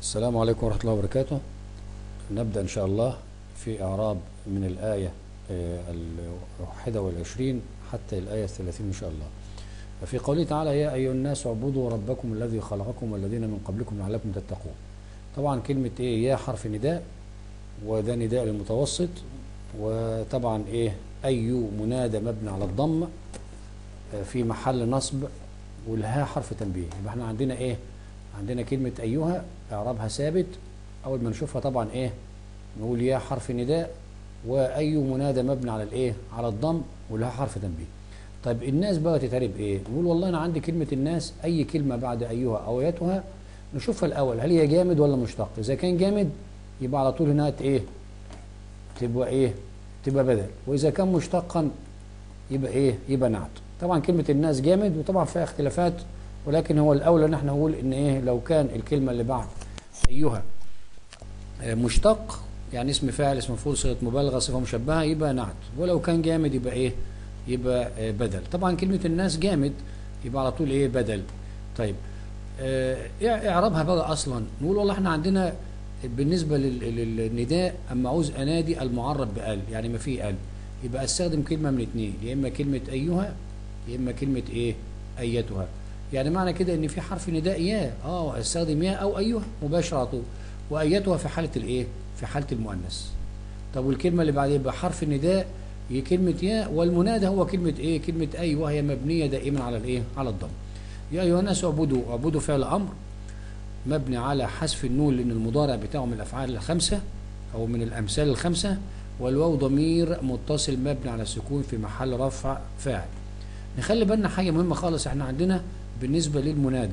السلام عليكم ورحمة الله وبركاته نبدأ إن شاء الله في إعراب من الآية آه، الواحدة والعشرين حتى الآية الثلاثين إن شاء الله في قوله تعالى يا أيها الناس اعبدوا ربكم الذي خلقكم والذين من قبلكم لعلكم تتقون طبعا كلمة إيه يا حرف نداء وده نداء للمتوسط وطبعا إيه أي منادى مبني على الضم آه، في محل نصب والها حرف تنبيه يبقى احنا عندنا ايه عندنا كلمة أيها إعرابها ثابت أول ما نشوفها طبعا إيه نقول يا حرف نداء وأي منادى مبني على الإيه على الضم ولها حرف تنبيه طيب الناس بقى تتعرب إيه نقول والله أنا عندي كلمة الناس أي كلمة بعد أيها أو ياتها نشوفها الأول هل هي جامد ولا مشتق إذا كان جامد يبقى على طول هنا إيه تبقى إيه تبقى بدل وإذا كان مشتقا يبقى إيه يبقى نعت طبعا كلمة الناس جامد وطبعا فيها اختلافات ولكن هو الاولى ان احنا نقول ان ايه لو كان الكلمه اللي بعد ايها آه، مشتق يعني اسم فاعل اسم مفعول صيغه مبالغه صفه مشبهه يبقى نعت ولو كان جامد يبقى ايه يبقى آه، بدل طبعا كلمه الناس جامد يبقى على طول ايه بدل طيب آه، إع- اعرابها بقى اصلا نقول والله احنا عندنا بالنسبه لل- لل- للنداء اما عاوز انادي المعرب بال يعني ما فيه ال يبقى استخدم كلمه من اتنين يا اما كلمه ايها يا اما كلمه ايه ايتها يعني معنى كده ان في حرف نداء يا اه استخدم يا او ايها مباشر على طول وايتها في حاله الايه في حاله المؤنث طب والكلمه اللي بعدها يبقى حرف النداء هي كلمه يا والمنادى هو كلمه ايه كلمه اي وهي مبنيه دائما على الايه على الضم يا ايها الناس اعبدوا اعبدوا فعل امر مبني على حذف النون لان المضارع بتاعه من الافعال الخمسه او من الامثال الخمسه والواو ضمير متصل مبني على السكون في محل رفع فاعل نخلي بالنا حاجه مهمه خالص احنا عندنا بالنسبه للمنادى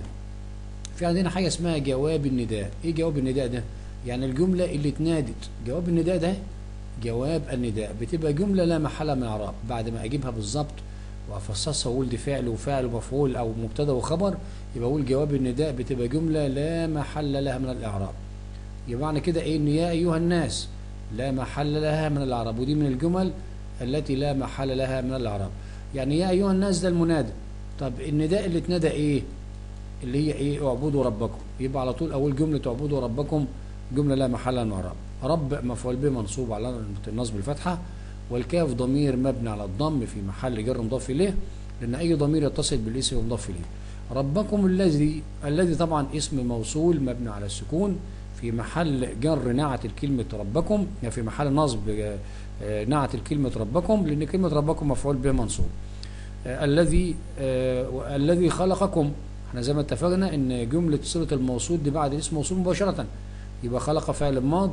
في عندنا حاجه اسمها جواب النداء ايه جواب النداء ده يعني الجمله اللي اتنادت جواب النداء ده جواب النداء بتبقى جمله لا محل من اعراب بعد ما اجيبها بالظبط وافصصها واقول دي فعل وفاعل ومفعول او مبتدا وخبر يبقى اقول جواب النداء بتبقى جمله لا محل لها من الاعراب يبقى معنى كده ايه ان يا ايها الناس لا محل لها من الاعراب ودي من الجمل التي لا محل لها من الاعراب يعني يا ايها الناس ده المنادى طب النداء اللي اتندى ايه اللي هي ايه اعبدوا ربكم يبقى على طول اول جمله اعبدوا ربكم جمله لا محل لها من الاعراب رب مفعول به منصوب على النصب الفتحه والكاف ضمير مبني على الضم في محل جر مضاف اليه لان اي ضمير يتصل بالاسم مضاف اليه ربكم الذي الذي طبعا اسم موصول مبني على السكون في محل جر نعت الكلمة ربكم يعني في محل نصب آه، آه، نعت الكلمة ربكم لأن كلمة ربكم مفعول به منصوب آه، الذي آه، الذي خلقكم احنا زي ما اتفقنا ان جملة صلة الموصول دي بعد اسم موصول مباشرة يبقى خلق فعل ماض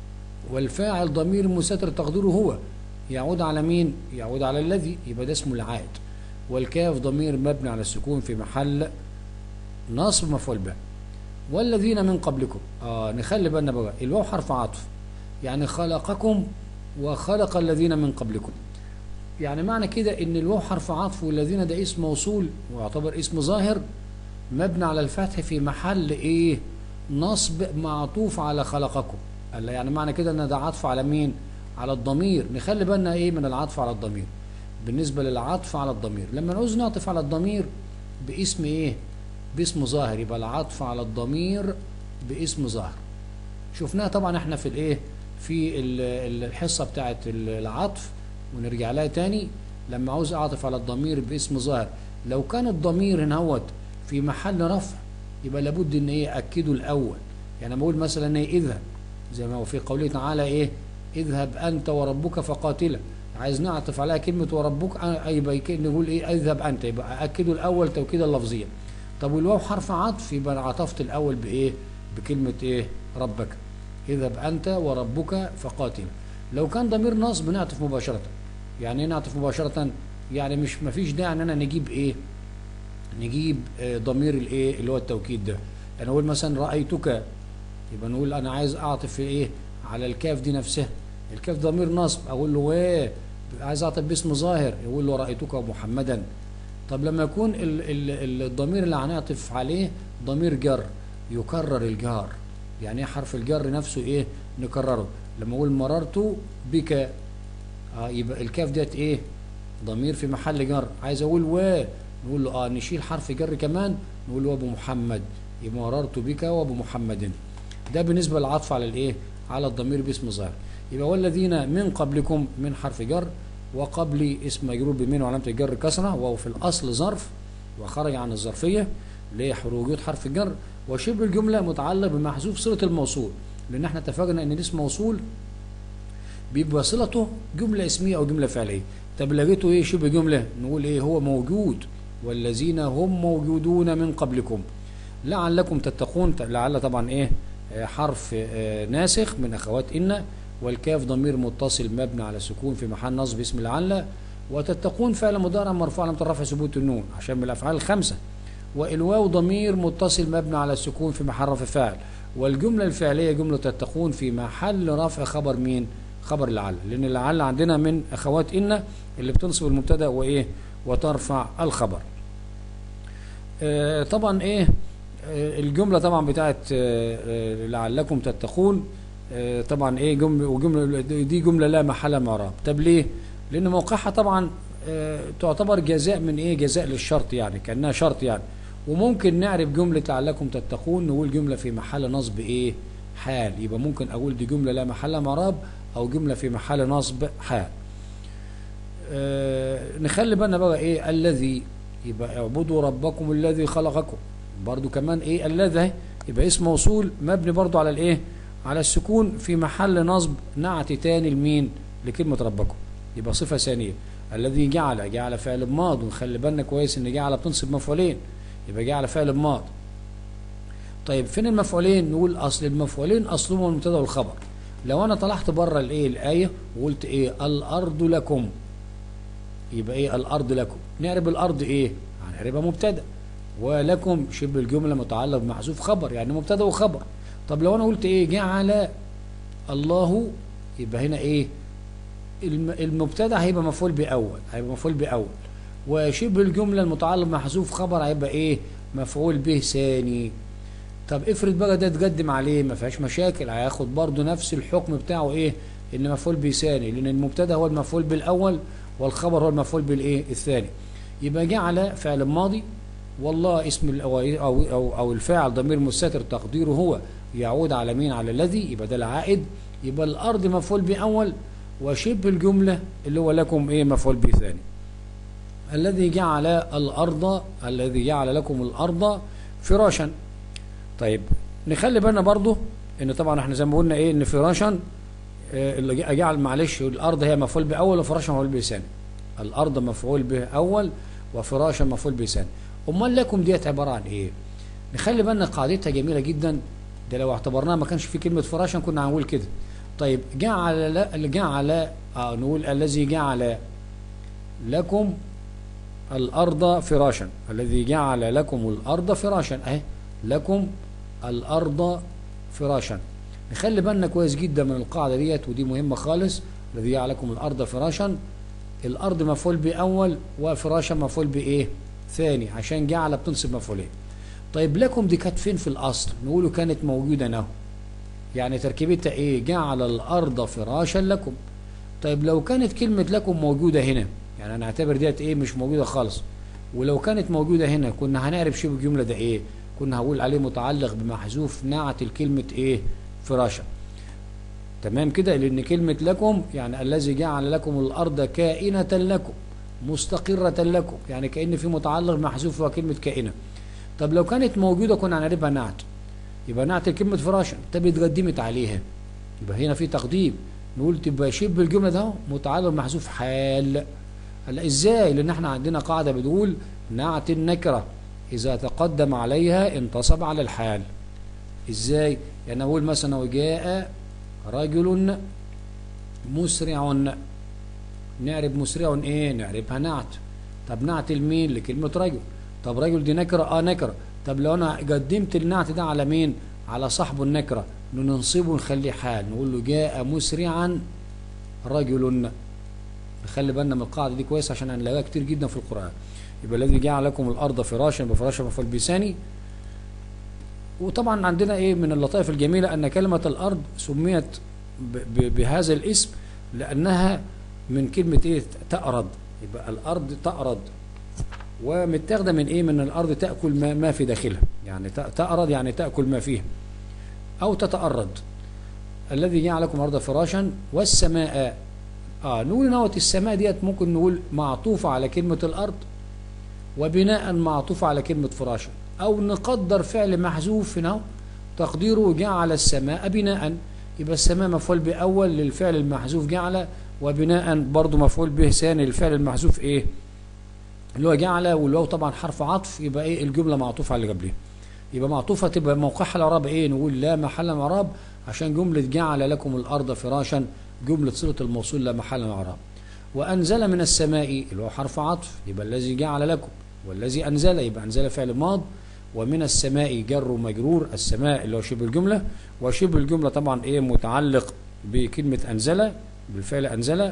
والفاعل ضمير مستتر تقديره هو يعود على مين يعود على الذي يبقى ده اسمه العائد والكاف ضمير مبني على السكون في محل نصب مفعول به والذين من قبلكم اه نخلي بالنا بقى الواو حرف عطف يعني خلقكم وخلق الذين من قبلكم يعني معنى كده ان الواو حرف عطف والذين ده اسم موصول ويعتبر اسم ظاهر مبني على الفتح في محل ايه نصب معطوف على خلقكم قال يعني معنى كده ان ده عطف على مين على الضمير نخلي بالنا ايه من العطف على الضمير بالنسبه للعطف على الضمير لما نعوز نعطف على الضمير باسم ايه باسم ظاهر يبقى العطف على الضمير باسم ظاهر شفناها طبعا احنا في الايه في ال- ال- الحصه بتاعه ال- العطف ونرجع لها تاني لما عاوز اعطف على الضمير باسم ظاهر لو كان الضمير هنا هوت في محل رفع يبقى لابد ان ايه اكده الاول يعني لما اقول مثلا ايه اذهب زي ما هو في قوله تعالى ايه اذهب انت وربك فقاتلا عايز نعطف عليها كلمه وربك آه، يبقى يك- نقول ايه اذهب انت يبقى اكده الاول توكيدا لفظيا طب والواو حرف عطف يبقى أنا عطفت الاول بايه بكلمه ايه ربك اذهب انت وربك فقاتلا لو كان ضمير نصب نعطف مباشره يعني ايه نعطف مباشره يعني مش مفيش داعي ان انا نجيب ايه نجيب آه، ضمير الايه اللي هو التوكيد ده يعني اقول مثلا رايتك يبقى نقول انا عايز اعطف في ايه على الكاف دي نفسها الكاف ضمير نصب اقول له ايه عايز اعطف باسم ظاهر يقول له رايتك محمدا طب لما يكون ال ال الضمير اللي هنعطف عليه ضمير جر يكرر الجار يعني ايه حرف الجر نفسه ايه نكرره لما اقول مررت بك اه يبقى الكاف ديت ايه ضمير في محل جر عايز اقول و نقول له اه نشيل حرف جر كمان نقول له ابو محمد يبقى مررت بك وابو محمد ده بالنسبة للعطف على الايه على الضمير باسم ظاهر يبقى والذين من قبلكم من حرف جر وقبل اسم مجرور بمن وعلامة الجر كسرة وهو في الأصل ظرف وخرج عن الظرفية لوجود حرف الجر وشبه الجملة متعلق بمحذوف صلة الموصول لأن احنا اتفقنا إن الاسم موصول بيبقى صلته جملة اسمية أو جملة فعلية طب لقيته إيه شبه جملة نقول إيه هو موجود والذين هم موجودون من قبلكم لعلكم تتقون لعل طبعا إيه آه، حرف آه، ناسخ من أخوات إن والكاف ضمير متصل مبني على سكون في محل نصب اسم لعل وتتقون فعل مضارع مرفوع علامة الرفع ثبوت النون عشان من الأفعال الخمسة والواو ضمير متصل مبني على السكون في محل رفع فاعل والجملة الفعلية جملة تتقون في محل رفع خبر مين خبر لعل لأن لعل عندنا من أخوات إن اللي بتنصب المبتدا وإيه وترفع الخبر آه طبعا إيه آه الجملة طبعا بتاعت آه آه لعلكم تتقون آه طبعا إيه جملة وجملة دي جملة لا محل من اعراب طب ليه لأن موقعها طبعا آه تعتبر جزاء من إيه جزاء للشرط يعني كأنها شرط يعني وممكن نعرف جملة لعلكم تتقون نقول جملة في محل نصب إيه حال يبقى ممكن أقول دي جملة لا محل من اعراب أو جملة في محل نصب حال آه نخلي بالنا بقى ايه الذي يبقى اعبدوا ربكم الذي خلقكم برضو كمان ايه الذي يبقى اسم موصول مبني برضو على الايه على السكون في محل نصب نعت تاني لمين لكلمة ربكم يبقى صفة ثانية الذي جعل جعل فعل ماض ونخلي بالنا كويس ان جعل بتنصب مفعولين يبقى جعل فعل ماض طيب فين المفعولين نقول اصل المفعولين اصلهم المبتدا والخبر لو انا طلعت بره الايه الايه وقلت ايه الارض لكم يبقى ايه الارض لكم نعرب الارض ايه هنعربها مبتدا ولكم شبه الجمله متعلق بمحذوف خبر يعني مبتدا وخبر طب لو انا قلت ايه جعل الله يبقى هنا ايه المبتدا هيبقى مفعول باول هيبقى مفعول باول وشبه الجمله المتعلق بمحذوف خبر هيبقى ايه مفعول به ثاني طب افرض بقى ده تقدم عليه ما فيهاش مشاكل هياخد برضه نفس الحكم بتاعه ايه ان مفعول به ثاني لان المبتدا هو المفعول بالاول والخبر هو المفعول بالايه الثاني يبقى جعل فعل ماضي والله اسم أو, أو, أو, أو الفاعل ضمير مستتر تقديره هو يعود على مين على الذي يبقى ده العائد يبقى الأرض مفعول به أول وشبه الجملة اللي هو لكم إيه مفعول به ثاني الذي جعل الأرض الذي جعل لكم الأرض فراشا طيب نخلي بالنا برضه ان طبعا احنا زي ما قلنا ايه ان فراشا اللي جعل معلش الارض هي مفعول به اول وفراشا مفعول به ثاني الارض مفعول به اول وفراشا مفعول به ثاني امال لكم ديت عباره عن ايه نخلي بالنا قاعدتها جميله جدا ده لو اعتبرناها ما كانش في كلمه فراشا كنا هنقول كده طيب جعل جعل آه نقول الذي جعل لكم الارض فراشا الذي جعل لكم الارض فراشا اهي لكم الارض فراشا نخلي بالنا كويس جدا من القاعدة ديت ودي مهمة خالص الذي جعل لكم الأرض فراشا الأرض مفعول بأول وفراشا مفعول بإيه ثاني عشان جعل بتنصب مفعولين طيب لكم دي كانت فين في الأصل نقوله كانت موجودة اهو يعني تركيبتها إيه جعل الأرض فراشا لكم طيب لو كانت كلمة لكم موجودة هنا يعني أنا أعتبر ديت إيه مش موجودة خالص ولو كانت موجودة هنا كنا هنعرف شبه الجملة ده إيه كنا هقول عليه متعلق بمحذوف نعت الكلمة إيه فراشا تمام كده لأن كلمة لكم يعني الذي جعل لكم الأرض كائنة لكم مستقرة لكم يعني كأن في متعلق محذوف هو كلمة كائنة طب لو كانت موجودة كنا هنعرفها نعت يبقى نعت كلمة فراشا طب اتقدمت عليها يبقى هنا في تقديم نقول تبقى شبه الجملة ده متعلق محذوف حال هلا ازاي لان احنا عندنا قاعدة بتقول نعت النكرة اذا تقدم عليها انتصب على الحال ازاي يعني اقول مثلا وجاء رجل مسرع نعرب مسرع ايه نعربها نعت طب نعت المين لكلمة رجل طب رجل دي نكرة اه نكرة طب لو انا قدمت النعت ده على مين على صاحبه النكرة ننصبه ونخليه حال نقول له جاء مسرعا رجل نخلي بالنا من القاعدة دي كويس عشان هنلاقيها كتير جدا في القرآن يبقى الذي جعل لكم الأرض فراشا بفراشا مفعول بثاني وطبعا عندنا ايه من اللطائف الجميلة ان كلمة الارض سميت بهذا الاسم لانها من كلمة ايه تأرض يبقى الارض تأرض ومتاخده من ايه من الارض تأكل ما, ما في داخلها يعني تأرض يعني تأكل ما فيها أو تتأرد الذي جعلكم أرض فراشا والسماء آه نقول نوت السماء ديت ممكن نقول معطوفة على كلمة الأرض وبناء معطوفة على كلمة فراشا أو نقدر فعل محذوف هنا تقديره جعل السماء بناء يبقى السماء مفعول به أول للفعل المحذوف جعل وبناء برضه مفعول به ثاني للفعل المحذوف إيه اللي هو جعل والواو طبعا حرف عطف يبقى إيه الجملة معطوفة على اللي قبلها يبقى معطوفة تبقى موقعها الإعراب إيه نقول لا محل من الإعراب عشان جملة جعل لكم الأرض فراشا جملة صلة الموصول لا محل من الإعراب وأنزل من السماء اللي هو حرف عطف يبقى الذي جعل لكم والذي أنزل يبقى أنزل فعل ماض ومن السماء جر ومجرور السماء اللي هو شبه الجملة وشبه الجملة طبعا إيه متعلق بكلمة أنزل بالفعل أنزل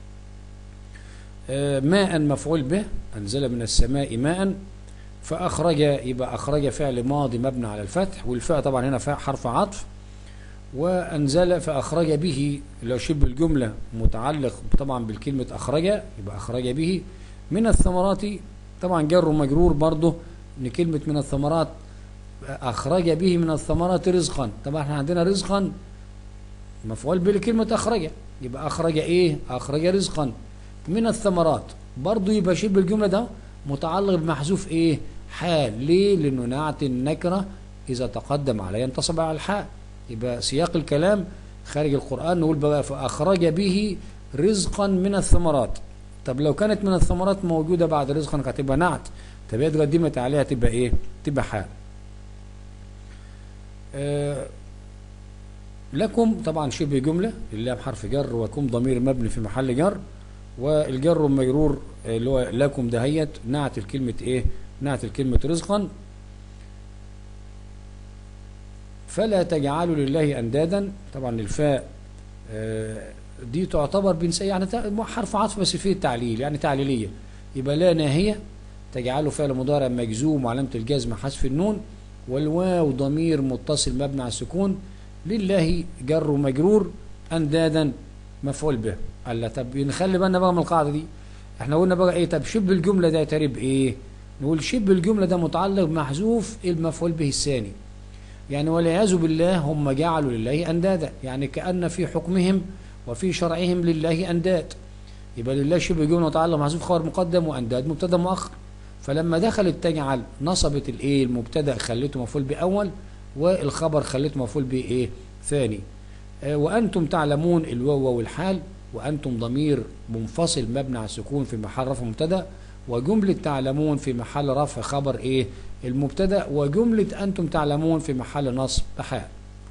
آه ماء مفعول به أنزل من السماء ماء فأخرج يبقى أخرج فعل ماضي مبني على الفتح والفاء طبعا هنا فاء حرف عطف وأنزل فأخرج به اللي هو شبه الجملة متعلق طبعا بالكلمة أخرج يبقى أخرج به من الثمرات طبعا جر ومجرور برضه ان كلمة من الثمرات أخرج به من الثمرات رزقا طبعا احنا عندنا رزقا مفعول به لكلمة أخرج يبقى أخرج إيه أخرج رزقا من الثمرات برضه يبقى شبه الجملة ده متعلق بمحذوف إيه حال ليه لأنه نعت النكرة إذا تقدم عليه انتصب على الحال يبقى سياق الكلام خارج القرآن نقول بقى فأخرج به رزقا من الثمرات طب لو كانت من الثمرات موجودة بعد رزقا هتبقى نعت طب هي قدمت عليها تبقى ايه تبقى حال آه لكم طبعا شبه جملة اللي بحرف جر وكم ضمير مبني في محل جر والجر والمجرور اللي هو لكم دهيت نعت الكلمة ايه نعت الكلمة رزقا فلا تجعلوا لله اندادا طبعا الفاء آه دي تعتبر بنسية يعني حرف عطف بس فيه التعليل يعني تعليلية يبقى لا ناهية تجعله فعل مضارع مجزوم وعلامة الجزم حذف النون والواو ضمير متصل مبني على السكون لله جر ومجرور أندادا مفعول به قال لا طب نخلي بالنا بقى من القاعدة دي احنا قلنا بقى ايه طب شبه الجملة ده تريب ايه نقول شبه الجملة ده متعلق بمحذوف المفعول به الثاني يعني والعياذ بالله هم جعلوا لله أندادا يعني كأن في حكمهم وفي شرعهم لله أنداد يبقى لله شبه جملة متعلق محذوف خبر مقدم وأنداد مبتدا مؤخر فلما دخلت تجعل نصبت الايه المبتدا خليته مفعول باول والخبر خليته مفعول بايه ثاني آه وانتم تعلمون الواو والحال وانتم ضمير منفصل مبني على السكون في محل رفع مبتدا وجمله تعلمون في محل رفع خبر ايه المبتدا وجمله انتم تعلمون في محل نصب حال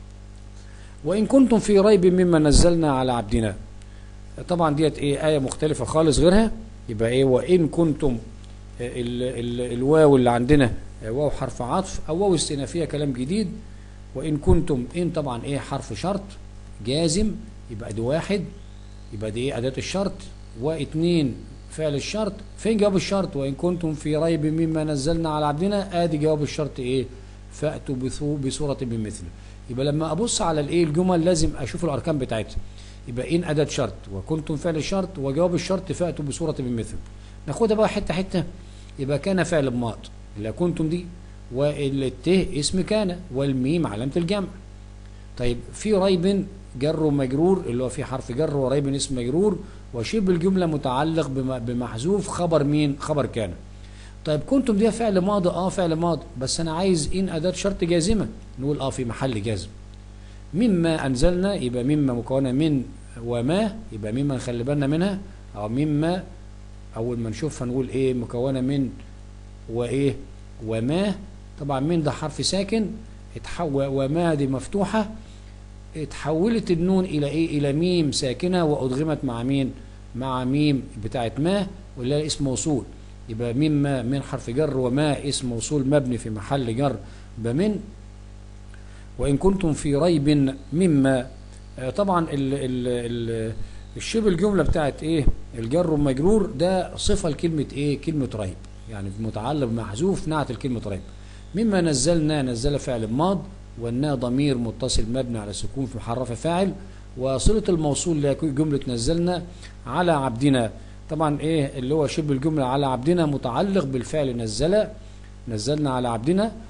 وان كنتم في ريب مما نزلنا على عبدنا طبعا ديت ايه ايه مختلفه خالص غيرها يبقى ايه وان كنتم ال ال الواو اللي عندنا واو حرف عطف او واو استئنافيه كلام جديد وان كنتم ان طبعا ايه حرف شرط جازم يبقى دي واحد يبقى دي ايه اداه الشرط واثنين فعل الشرط فين جواب الشرط وان كنتم في ريب مما نزلنا على عبدنا ادي جواب الشرط ايه فاتوا بصوره بمثله يبقى لما ابص على الايه الجمل لازم اشوف الاركان بتاعتها يبقى ان اداه شرط وكنتم فعل الشرط وجواب الشرط فاتوا بصوره بمثله ناخدها بقى حته حته يبقى كان فعل ماض اللي كنتم دي والته اسم كان والميم علامة الجمع طيب في ريب جر ومجرور اللي هو في حرف جر وريب اسم مجرور وشبه الجملة متعلق بمحذوف خبر مين خبر كان طيب كنتم دي فعل ماضي اه فعل ماضي بس انا عايز ان اداة شرط جازمة نقول اه في محل جزم مما انزلنا يبقى مما مكونة من وما يبقى مما نخلي بالنا منها او مما اول ما نشوفها نقول ايه مكونه من وايه وما طبعا من ده حرف ساكن اتحول وما دي مفتوحه اتحولت النون الى ايه الى ميم ساكنه وادغمت مع مين مع ميم بتاعت ما واللي هي اسم موصول يبقى مما من حرف جر وما اسم موصول مبني في محل جر بمن وان كنتم في ريب مما طبعا ال ال ال الشبه الجمله بتاعت ايه الجر والمجرور ده صفه لكلمه ايه كلمه ريب يعني متعلق محذوف نعت الكلمه ريب مما نزلنا نزل فعل ماض والنا ضمير متصل مبني على سكون في محرف فاعل وصله الموصول لجمله نزلنا على عبدنا طبعا ايه اللي هو شبه الجمله على عبدنا متعلق بالفعل نزل نزلنا على عبدنا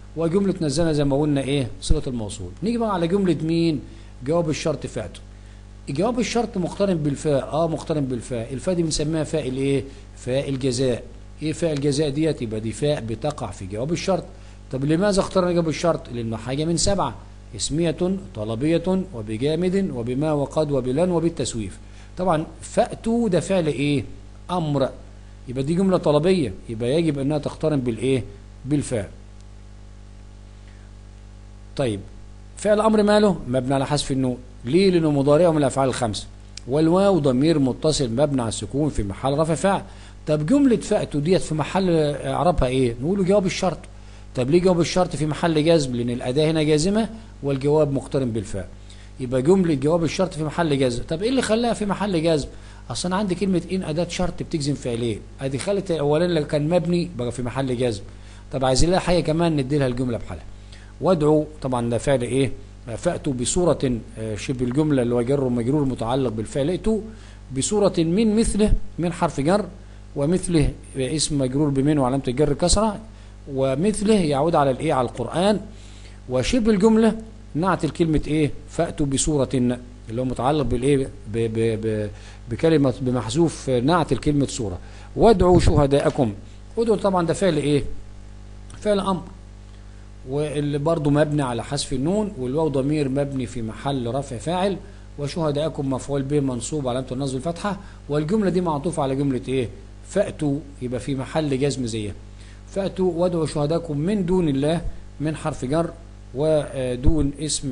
وجملة نزلنا زي ما قلنا ايه صلة الموصول نيجي بقى على جملة مين جواب الشرط فاته جواب الشرط مقترن بالفاء اه مقترن بالفاء الفاء دي بنسميها فاء الايه فاء الجزاء ايه فاء الجزاء ديت يبقى دي فاء بتقع في جواب الشرط طب لماذا اخترنا جواب الشرط لانه حاجه من سبعه اسميه طلبيه وبجامد وبما وقد وبلن وبالتسويف طبعا فاتوا ده فعل ايه امر يبقى دي جمله طلبيه يبقى يجب انها تقترن بالايه بالفاء طيب فعل امر ماله مبني على حذف النون ليه لانه مضارع من الافعال الخمسه والواو ضمير متصل مبني على السكون في محل رفع فاعل طب جمله فاتوا ديت في محل اعرابها ايه نقول جواب الشرط طب ليه جواب الشرط في محل جزم لان الاداه هنا جازمه والجواب مقترن بالفاء يبقى جمله جواب الشرط في محل جزم طب ايه اللي خلاها في محل جزم اصلا عندي كلمه ان اداه شرط بتجزم فعلين ادي خلت الاولاني اللي كان مبني بقى في محل جزم طب عايزين لها حاجه كمان ندي لها الجمله بحالها وادعو طبعا ده فعل ايه فاتوا بصوره شبه الجمله اللي هو جر ومجرور متعلق بالفعل ائتوا بصوره من مثله من حرف جر ومثله اسم مجرور بمن وعلامه الجر كسره ومثله يعود على الايه على القران وشبه الجمله نعت الكلمه ايه فاتوا بصوره اللي هو متعلق بالايه بكلمه بمحذوف نعت الكلمه صوره وادعوا شهداءكم ادعوا طبعا ده فعل ايه فعل امر واللي برضه مبني على حذف النون والواو ضمير مبني في محل رفع فاعل وشهداءكم مفعول به منصوب علامه النصب الفتحه والجمله دي معطوفه على جمله ايه فاتوا يبقى في محل جزم زيها فاتوا وادعوا شهداءكم من دون الله من حرف جر ودون اسم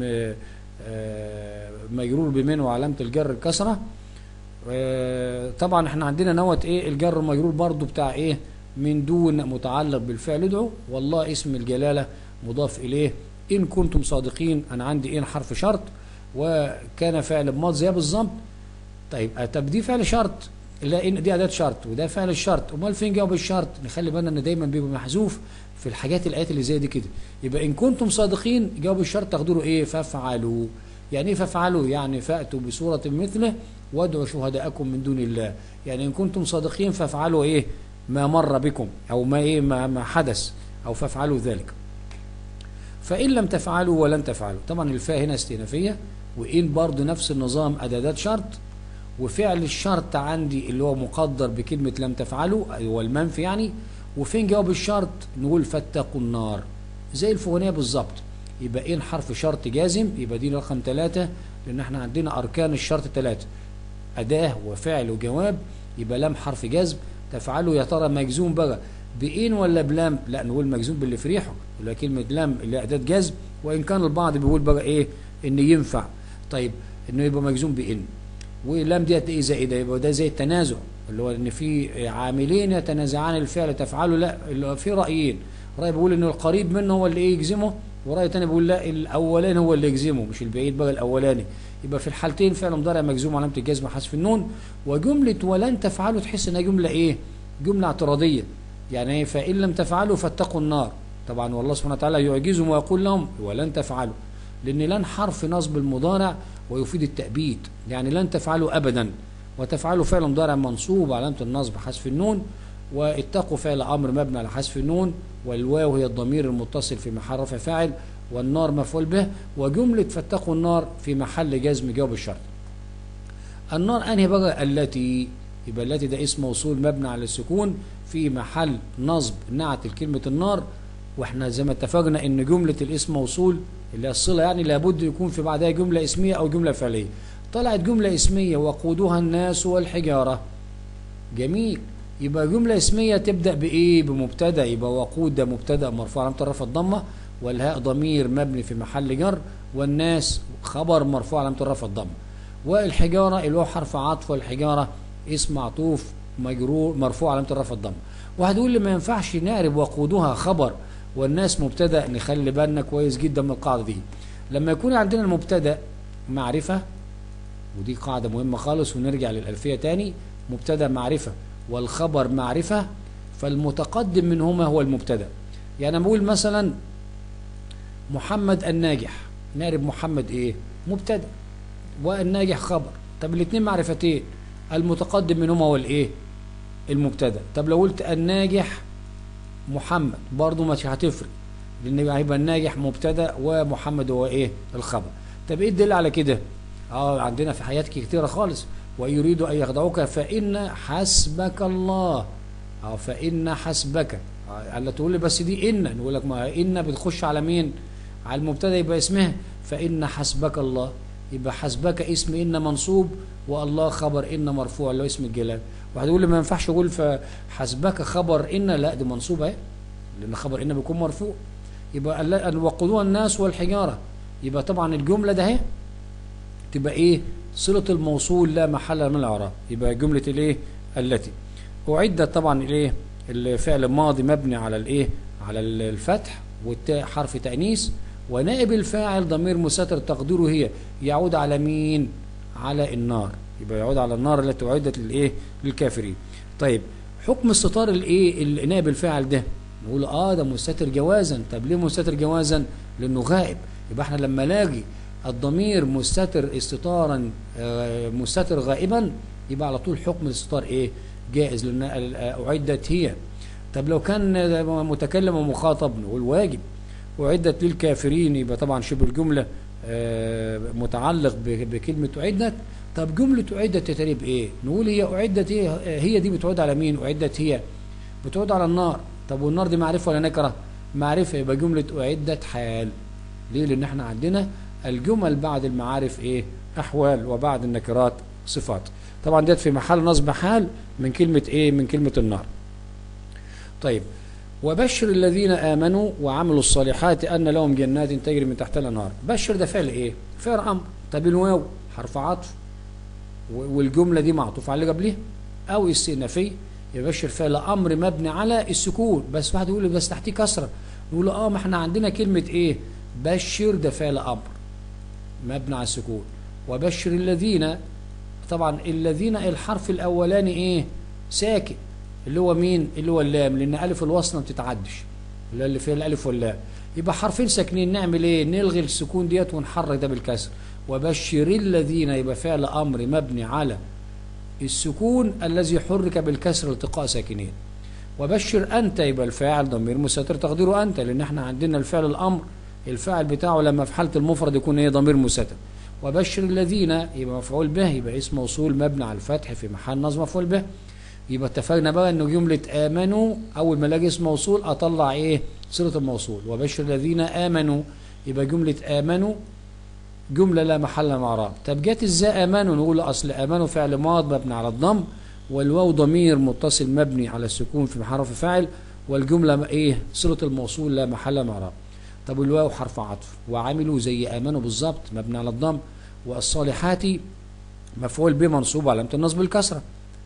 مجرور بمن وعلامه الجر الكسره طبعا احنا عندنا نوت ايه الجر المجرور برضه بتاع ايه من دون متعلق بالفعل ادعوا والله اسم الجلاله مضاف إليه إن كنتم صادقين أنا عندي إن حرف شرط وكان فعل بماضي زي بالظبط طيب طب دي فعل شرط لا إن دي أداة شرط وده فعل الشرط أمال فين جواب الشرط نخلي بالنا إن دايما بيبقى محذوف في الحاجات الآيات اللي زي دي كده يبقى إن كنتم صادقين جواب الشرط تاخدوا له إيه فافعلوا يعني إيه فافعلوا يعني فأتوا بصورة مثله وادعوا شهداءكم من دون الله يعني إن كنتم صادقين فافعلوا إيه ما مر بكم أو ما إيه ما, ما حدث أو فافعلوا ذلك فإن لم تفعلوا ولن تفعلوا طبعا الفاء هنا استئنافية وإن برضه نفس النظام أدادات شرط وفعل الشرط عندي اللي هو مقدر بكلمة لم تفعلوا هو المنفي يعني وفين جواب الشرط نقول فاتقوا النار زي الفوقانية بالظبط يبقى إن حرف شرط جازم يبقى دي رقم ثلاثة لأن احنا عندنا أركان الشرط ثلاثة أداة وفعل وجواب يبقى لم حرف جزم تفعلوا يا ترى مجزوم بقى بإن ولا بلام لا نقول مجزوم باللي في ريحه اللي كلمة لام اللي أداة جزم وإن كان البعض بيقول بقى إيه إن ينفع طيب إنه يبقى مجزوم بإن ولام ديت إيه زائدة يبقى ده زي التنازع اللي هو إن في عاملين يتنازعان الفعل تفعلوا لا اللي في رأيين رأي بيقول إن القريب منه هو اللي إيه يجزمه ورأي تاني بيقول لا الأولاني هو اللي يجزمه مش البعيد بقى الأولاني يبقى في الحالتين فعل مضارع مجزوم علامة الجزم حذف النون وجملة ولن تفعلوا تحس إنها جملة إيه؟ جملة اعتراضية يعني فإن لم تفعلوا فاتقوا النار طبعا والله سبحانه وتعالى يعجزهم ويقول لهم ولن تفعلوا لأن لن حرف نصب المضارع ويفيد التأبيد يعني لن تفعلوا أبدا وتفعلوا فعل مضارع منصوب علامة النصب حذف النون واتقوا فعل أمر مبني على حذف النون والواو هي الضمير المتصل في محل رفع فاعل والنار مفعول به وجملة فاتقوا النار في محل جزم جواب الشرط النار أنهي بقى التي يبقى التي ده اسم موصول مبني على السكون في محل نصب نعت الكلمة النار واحنا زي ما اتفقنا ان جملة الاسم موصول اللي هي الصلة يعني لابد يكون في بعدها جملة اسمية او جملة فعلية طلعت جملة اسمية وقودها الناس والحجارة جميل يبقى جملة اسمية تبدأ بإيه بمبتدأ يبقى وقود ده مبتدأ مرفوع علامة الرفع الضمة والهاء ضمير مبني في محل جر والناس خبر مرفوع علامة الرفع الضمة والحجارة اللي هو حرف عطف والحجارة اسم معطوف مجرور مرفوع علامة الرفع الضمة وهتقول لي ما ينفعش نعرب وقودها خبر والناس مبتدا نخلي بالنا كويس جدا من القاعده دي لما يكون عندنا المبتدا معرفه ودي قاعده مهمه خالص ونرجع للالفيه تاني مبتدا معرفه والخبر معرفه فالمتقدم منهما هو المبتدا يعني بقول مثلا محمد الناجح نعرف محمد ايه مبتدا والناجح خبر طب الاثنين معرفتين المتقدم منهما هو الايه المبتدا طب لو قلت الناجح محمد برضه مش هتفرق لان هيبقى الناجح مبتدا ومحمد هو ايه الخبر طب ايه الدليل على كده اه عندنا في حياتك كتيره خالص ويريد ان يخدعوك فان حسبك الله اه فان حسبك آه الله تقول لي بس دي ان نقول لك ما ان بتخش على مين على المبتدا يبقى اسمها فان حسبك الله يبقى حسبك اسم ان منصوب والله خبر ان مرفوع اللي هو اسم الجلال واحد يقول لي ما ينفعش اقول فحسبك خبر ان لا دي منصوبه اهي لان خبر ان بيكون مرفوع يبقى ال- وقودها الناس والحجاره يبقى طبعا الجمله ده اهي تبقى ايه صله الموصول لا محل من الاعراب يبقى جمله الايه التي اعدت طبعا الايه الفعل الماضي مبني على الايه على الفتح والتاء حرف تانيث ونائب الفاعل ضمير مستتر تقديره هي يعود على مين على النار يبقى يعود على النار التي اعدت للايه للكافرين طيب حكم استطار الايه ال- نائب الفاعل ده نقول اه ده مستتر جوازا طب ليه مستتر جوازا لانه غائب يبقى احنا لما نلاقي الضمير مستتر استطارا آه، مستتر غائبا يبقى على طول حكم الاستطار ايه جائز لان ال- آه، اعدت هي طب لو كان متكلم ومخاطب نقول واجب أعدت للكافرين يبقى طبعا شبه الجملة آه، متعلق ب- بكلمة أعدت طب جملة أعدت تتري بإيه؟ نقول هي أعدت إيه؟ هي دي بتعود على مين؟ أعدت هي بتعود على النار طب والنار دي معرفة ولا نكرة؟ معرفة يبقى جملة أعدت حال ليه؟ لأن احنا عندنا الجمل بعد المعارف إيه؟ أحوال وبعد النكرات صفات طبعا ديت في محل نصب حال من كلمة إيه؟ من كلمة النار طيب وبشر الذين آمنوا وعملوا الصالحات أن لهم جنات تجري من تحتها الأنهار بشر ده فعل إيه فعل أمر طب الواو حرف عطف و- والجملة دي معطوف على اللي قبلها أو استئنافي يبشر فعل أمر مبني على السكون بس واحد يقول لي بس تحتيه كسرة نقول له اه ما احنا عندنا كلمة ايه بشر ده فعل أمر مبني على السكون وبشر الذين طبعا الذين الحرف الأولاني ايه ساكن اللي هو مين اللي هو اللام لان الف الوصل ما بتتعدش اللي اللي فيها الالف واللام يبقى حرفين ساكنين نعمل ايه نلغي السكون ديت ونحرك ده بالكسر وبشر الذين يبقى فعل امر مبني على السكون الذي حرك بالكسر التقاء ساكنين وبشر انت يبقى الفاعل ضمير مستتر تقديره انت لان احنا عندنا الفعل الامر الفاعل بتاعه لما في حاله المفرد يكون ايه ضمير مستتر وبشر الذين يبقى مفعول به يبقى اسم موصول مبني على الفتح في محل نصب مفعول به يبقى اتفقنا بقى انه جمله امنوا اول ما الاقي اسم موصول اطلع ايه صله الموصول وبشر الذين امنوا يبقى جمله امنوا جمله لا محل من اعراب طب جت ازاي امنوا نقول اصل امنوا فعل ماض مبني على الضم والواو ضمير متصل مبني على السكون في حرف فاعل والجمله ايه صله الموصول لا محل من اعراب طب الواو حرف عطف وعملوا زي امنوا بالظبط مبني على الضم والصالحات مفعول به منصوب علامه النصب الكسره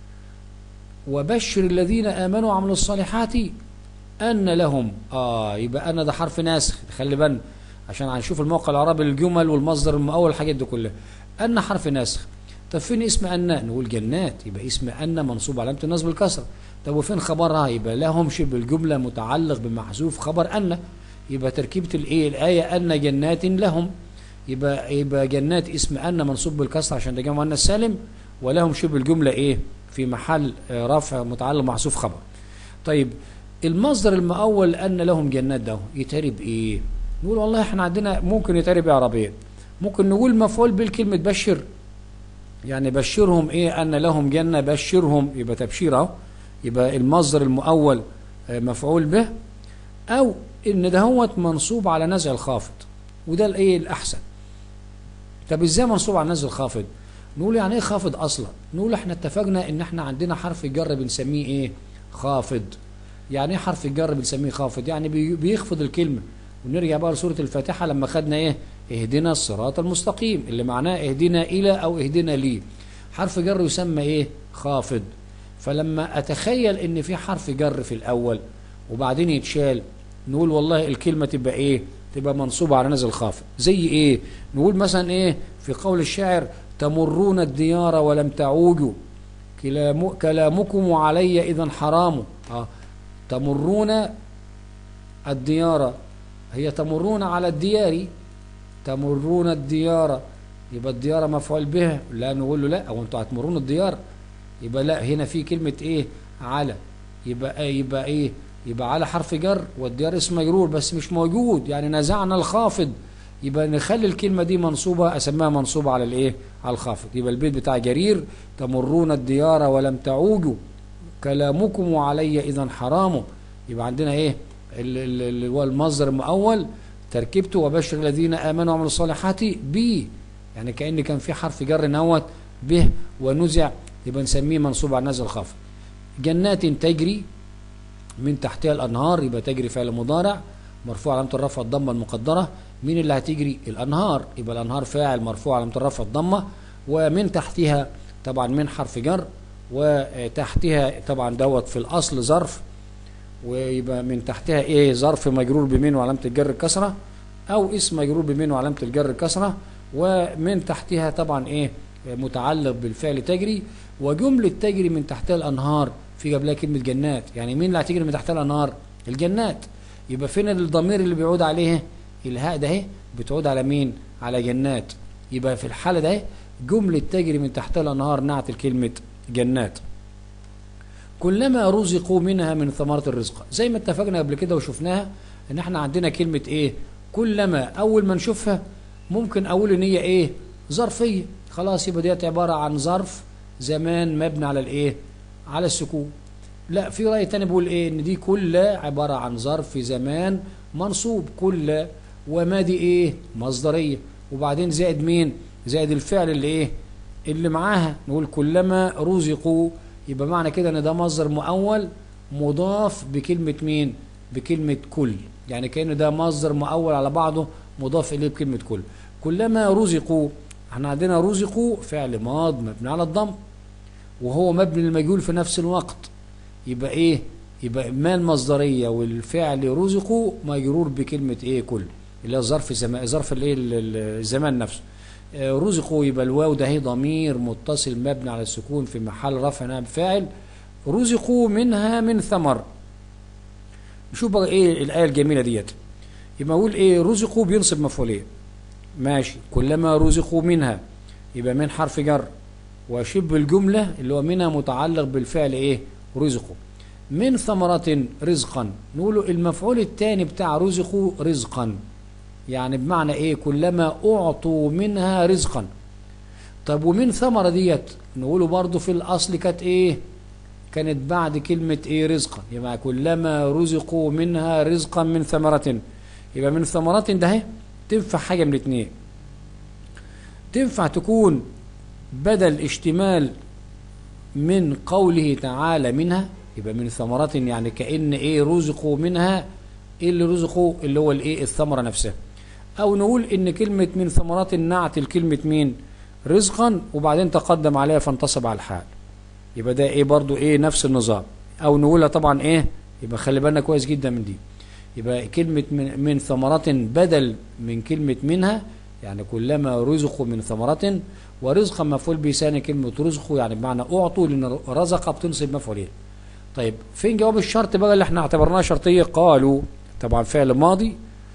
وبشر الذين آمنوا وعملوا الصالحات أن لهم آه يبقى أنا ده حرف ناسخ خلي بالنا عشان هنشوف الموقع العربي للجمل والمصدر المؤول الحاجات دي كلها أن حرف ناسخ طب فين اسم أن نقول جنات يبقى اسم أن منصوب علامة النصب الكسرة طب وفين خبرها يبقى لهم شبه الجملة متعلق بمحذوف خبر أن يبقى تركيبة الإيه الآية أن جنات لهم يبقى يبقى جنات اسم أن منصوب بالكسرة عشان ده جمع مؤنث سالم ولهم شبه الجملة إيه في محل آه، رفع متعلق محذوف خبر طيب المصدر المؤول أن لهم جنات ده يتهرب إيه نقول والله احنا عندنا ممكن يتهرب عربيا ممكن نقول مفعول بالكلمة بشر يعني بشرهم ايه ان لهم جنة بشرهم يبقى تبشير اهو يبقى المصدر المؤول آه، مفعول به او ان دهوت منصوب على نزع الخافض وده الايه الاحسن طب ازاي منصوب على نزع الخافض نقول يعني ايه خافض اصلا نقول احنا اتفقنا ان احنا عندنا حرف الجر بنسميه ايه خافض يعني ايه حرف الجر بنسميه خافض يعني بي- بيخفض الكلمه ونرجع بقى لسوره الفاتحه لما خدنا ايه اهدنا الصراط المستقيم اللي معناه اهدنا الى او اهدنا لي حرف جر يسمى ايه خافض فلما اتخيل ان في حرف جر في الاول وبعدين يتشال نقول والله الكلمه تبقى ايه تبقى منصوبه على نزل خافض زي ايه نقول مثلا ايه في قول الشاعر تمرون الديار ولم تعوجوا كلام كلامكم علي اذا حرام اه تمرون الديار هي تمرون على الديار تمرون الديار يبقى الديار مفعول به لا نقول له لا او انتوا هتمرون الديار يبقى لا هنا في كلمة ايه على يبقى ايه يبقى ايه يبقى على حرف جر والديار اسم مجرور بس مش موجود يعني نزعنا الخافض يبقى نخلي الكلمة دي منصوبة أسميها منصوبة على الإيه؟ على الخافض يبقى البيت بتاع جرير تمرون الديار ولم تعوجوا كلامكم علي إذا حرام يبقى عندنا إيه؟ اللي هو المصدر المؤول تركيبته وبشر الذين آمنوا وعملوا الصالحات ب يعني كأن كان في حرف جر نوت به ونزع يبقى نسميه منصوب على نزل الخافض جنات تجري من تحتها الأنهار يبقى تجري فعل مضارع مرفوع علامة الرفع الضمة المقدرة مين اللي هتجري الأنهار يبقى الأنهار فاعل مرفوع علامة الرفع الضمة ومن تحتها طبعا من حرف جر وتحتها طبعا دوت في الأصل ظرف ويبقى من تحتها ايه ظرف مجرور بمن وعلامة الجر الكسرة أو اسم مجرور بمن وعلامة الجر الكسرة ومن تحتها طبعا ايه متعلق بالفعل تجري وجملة تجري من تحتها الأنهار في قبلها كلمة جنات يعني مين اللي هتجري من تحتها الأنهار الجنات يبقى فين الضمير اللي بيعود عليه الهاء ده اهي بتعود على مين على جنات يبقى في الحالة ده جملة تجري من تحتها الأنهار نعت الكلمة جنات كلما رزقوا منها من ثمرة الرزق زي ما اتفقنا قبل كده وشفناها ان احنا عندنا كلمة ايه كلما اول ما نشوفها ممكن اقول ان هي ايه ظرفية خلاص يبقى ديت عبارة عن ظرف زمان مبني على الايه على السكون لا في رأي تاني بيقول ايه ان دي كل عبارة عن ظرف زمان منصوب كل وما دي ايه مصدرية وبعدين زائد مين زائد الفعل اللي ايه اللي معاها نقول كلما رزقوا يبقى معنى كده ان ده مصدر مؤول مضاف بكلمة مين بكلمة كل يعني كأن ده مصدر مؤول على بعضه مضاف اليه بكلمة كل كلما رزقوا احنا عندنا رزقوا فعل ماض مبني على الضم وهو مبني للمجهول في نفس الوقت يبقى ايه يبقى ما المصدريه والفعل رزقوا مجرور بكلمه ايه كل اللي هي ظرف زمان ظرف الايه الزمان نفسه رزقوا يبقى الواو ده هي ضمير متصل مبني على السكون في محل رفع نائب فاعل رزقوا منها من ثمر نشوف بقى ايه الايه الجميله ديت يبقى اقول ايه رزقوا بينصب مفعولين ماشي كلما رزقوا منها يبقى من حرف جر وشبه الجملة اللي هو منها متعلق بالفعل ايه رزقوا من ثمرة رزقا نقول المفعول الثاني بتاع رزقوا رزقا يعني بمعنى ايه كلما اعطوا منها رزقا طب ومن ثمرة ديت نقوله برضو في الاصل كانت ايه كانت بعد كلمة ايه رزقا يبقى كلما رزقوا منها رزقا من ثمرة يبقى من ثمرات ده تنفع حاجة من الاثنين تنفع تكون بدل اشتمال من قوله تعالى منها يبقى من ثمرات يعني كأن ايه رزقوا منها ايه اللي رزقوا اللي هو الايه الثمرة نفسها او نقول ان كلمة من ثمرات النعت الكلمة مين رزقا وبعدين تقدم عليها فانتصب على الحال يبقى ده ايه برضو ايه نفس النظام او نقولها طبعا ايه يبقى خلي بالنا كويس جدا من دي يبقى كلمة من, من ثمرات بدل من كلمة منها يعني كلما رزقوا من ثمرة ورزقا مفعول به ثاني كلمة رزقوا يعني بمعنى أعطوا لأن رزق بتنصب مفعولين طيب فين جواب الشرط بقى اللي احنا اعتبرناه شرطية قالوا طبعا فعل ماضي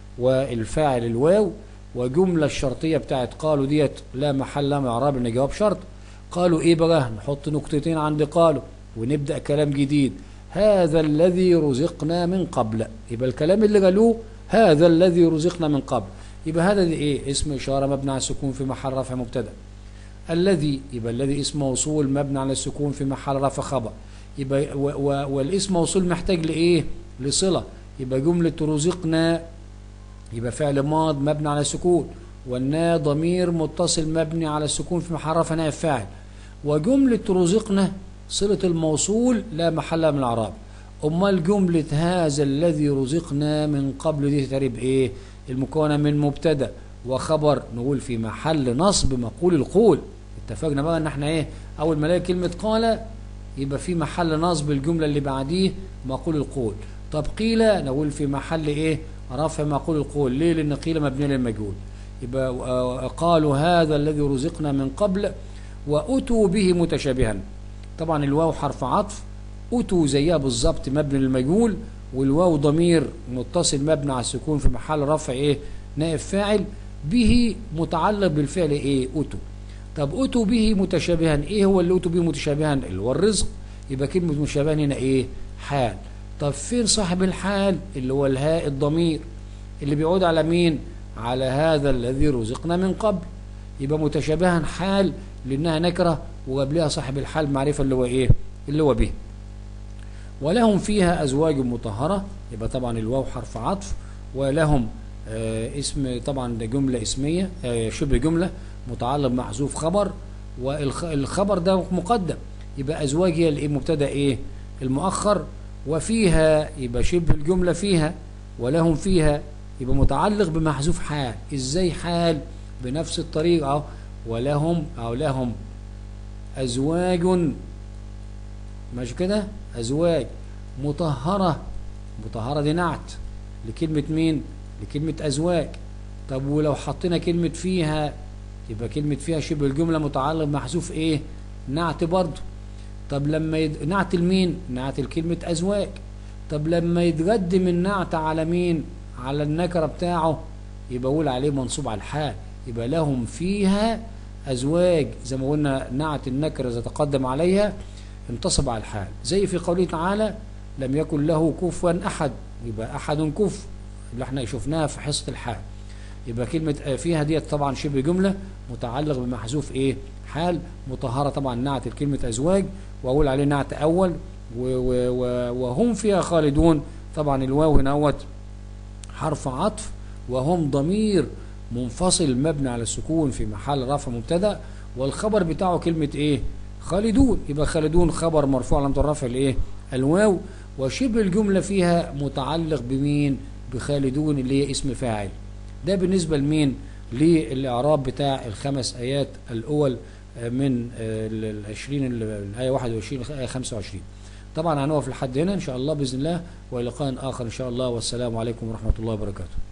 والفاعل الواو وجملة الشرطية بتاعت قالوا ديت لا محل لها من اعراب ان جواب شرط قالوا ايه بقى نحط نقطتين عند قالوا ونبدأ كلام جديد هذا الذي رزقنا من قبل يبقى الكلام اللي قالوه هذا الذي رزقنا من قبل يبقى هذا دي ايه اسم اشاره مبني على السكون في محل رفع مبتدا الذي يبقى الذي اسم موصول مبني على السكون في محل رفع خبر يبقى و و والاسم موصول محتاج لايه لصله يبقى جمله رزقنا يبقى فعل ماض مبني على السكون والنا ضمير متصل مبني على السكون في محل رفع نائب فاعل وجمله رزقنا صله الموصول لا محل من الاعراب امال جمله هذا الذي رزقنا من قبل دي تريب ايه المكونة من مبتدا وخبر نقول في محل نصب مقول القول اتفقنا بقى ان احنا ايه اول ما نلاقي كلمة قال يبقى في محل نصب الجملة اللي بعديه مقول القول طب قيل نقول في محل ايه رفع مقول القول ليه لان قيل مبني للمجهول يبقى قالوا هذا الذي رزقنا من قبل واتوا به متشابها طبعا الواو حرف عطف اتوا زيها بالظبط مبني للمجهول والواو ضمير متصل مبني على السكون في محل رفع ايه نائب فاعل به متعلق بالفعل ايه اتوا طب اتوا به متشابها ايه هو اللي اتوا به متشابها اللي هو الرزق يبقى كلمه متشابها هنا ايه حال طب فين صاحب الحال اللي هو الهاء الضمير اللي بيعود على مين على هذا الذي رزقنا من قبل يبقى متشابها حال لانها نكره وقبلها صاحب الحال معرفه اللي هو ايه اللي هو به ولهم فيها ازواج مطهره يبقى طبعا الواو حرف عطف ولهم آه اسم طبعا ده جمله اسميه آه شبه جمله متعلق محذوف خبر والخبر ده مقدم يبقى ازواج هي الايه مبتدا ايه المؤخر وفيها يبقى شبه الجمله فيها ولهم فيها يبقى متعلق بمحذوف حال ازاي حال بنفس الطريقه ولهم او لهم ازواج ماشي كده ازواج مطهره مطهره دي نعت لكلمه مين لكلمه ازواج طب ولو حطينا كلمه فيها يبقى كلمه فيها شبه الجمله متعلق بمحذوف ايه نعت برضه طب لما يد... نعت المين نعت الكلمه ازواج طب لما يتقدم النعت على مين على النكره بتاعه يبقى اقول عليه منصوب على الحال يبقى لهم فيها ازواج زي ما قلنا نعت النكره اذا تقدم عليها انتصب على الحال زي في قوله تعالى لم يكن له كفوا احد يبقى احد كف اللي احنا شفناها في حصه الحال يبقى كلمه فيها ديت طبعا شبه جمله متعلق بمحذوف ايه حال مطهره طبعا نعت الكلمه ازواج واقول عليه نعت اول وهم فيها خالدون طبعا الواو هنا حرف عطف وهم ضمير منفصل مبني على السكون في محل رفع مبتدا والخبر بتاعه كلمه ايه خالدون يبقى خالدون خبر مرفوع علامه الرفع الايه الواو وشبه الجمله فيها متعلق بمين بخالدون اللي هي اسم فاعل ده بالنسبه لمين للاعراب بتاع الخمس ايات الاول من ال 20 الايه 21 الايه 25 طبعا هنقف لحد هنا ان شاء الله باذن الله والى لقاء اخر ان شاء الله والسلام عليكم ورحمه الله وبركاته